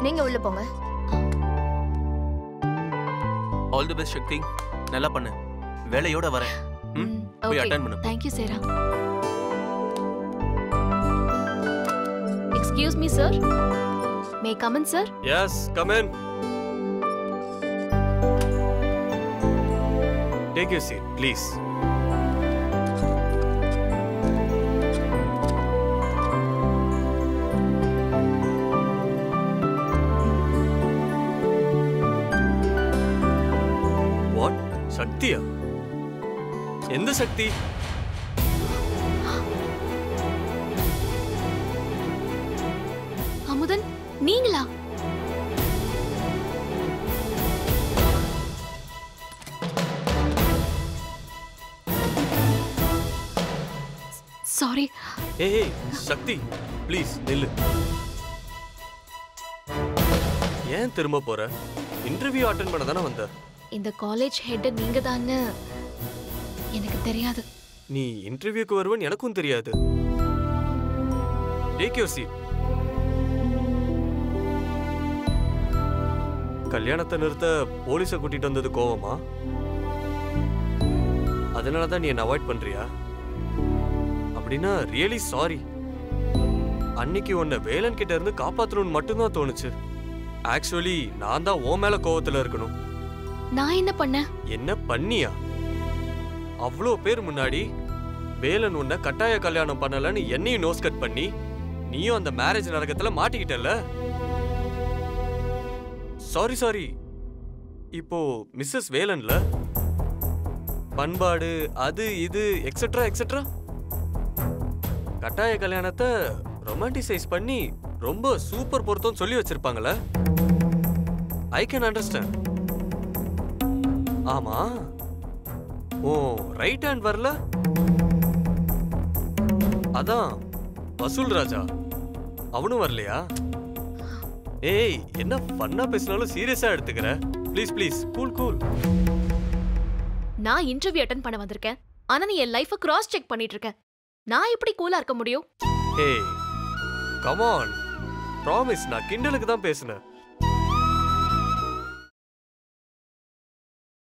நீங்க உள்ள போங்க ஆல் தி பெஸ்ட் சக்தி நல்லா பண்ணு வேலையோட வரேன் ம் போய் ஓகே அட்டன் பண்ணு தேங்க்யூ சேரா excuse me sir may come in sir yes come in take you seat please what சக்தியா எந்த சக்தி அமுதன் நீங்களா சாரி ஏய் ஏய், சக்தி ப்ளீஸ் நில்லு ஏன் திரும்ப போற இன்டர்வியூ அட்டன் பண்ண தானே வந்த இந்த காலேஜ் ஹெட் நீங்க தான்னு எனக்கு தெரியாது நீ இன்டர்வியூக்கு வருவன்னு எனக்கும் தெரியாது டேக் யூர் சீட் கல்யாணத்தை நிறுத்த போலீஸை கூட்டிட்டு வந்தது கோவமா அதனால தான் நீ என்ன அவாய்ட் பண்றியா அப்படின்னா ரியலி சாரி அன்னைக்கு உன்னை வேலன் கிட்ட இருந்து காப்பாத்தணும்னு மட்டும்தான் தோணுச்சு ஆக்சுவலி நான் தான் உன் மேல கோவத்துல இருக்கணும் நான் என்ன பண்ணேன் என்ன பண்ணியா அவ்வளோ பேர் முன்னாடி வேலன் உன்னை கட்டாய கல்யாணம் பண்ணலன்னு என்னையும் நோஸ் கட் பண்ணி நீயும் அந்த மேரேஜ் நரகத்துல மாட்டிக்கிட்டல்ல சாரி சாரி இப்போ மிஸ்ஸஸ் வேலன்ல பண்பாடு அது இது எக்ஸெட்ரா எக்ஸெட்ரா கட்டாய கல்யாணத்தை ரொமான்டிசைஸ் பண்ணி ரொம்ப சூப்பர் பொருத்தம் சொல்லி வச்சிருப்பாங்கல்ல ஐ கேன் அண்டர்ஸ்டாண்ட் ஆமா ஓ ரைட் ஹேண்ட் வரல அதான் வசூல் ராஜா அவனும் வரலையா ஏய் என்ன ஃபன்னா பேசினாலும் சீரியஸா எடுத்துக்கிற ப்ளீஸ் ப்ளீஸ் கூல் கூல் நான் இன்டர்வியூ அட்டன் பண்ண வந்திருக்கேன் ஆனா நீ என் லைஃபை கிராஸ் செக் பண்ணிட்டு இருக்க நான் எப்படி கூலா இருக்க முடியும் ஏய் கமான் ப்ராமிஸ் நான் கிண்டலுக்கு தான் பேசினேன்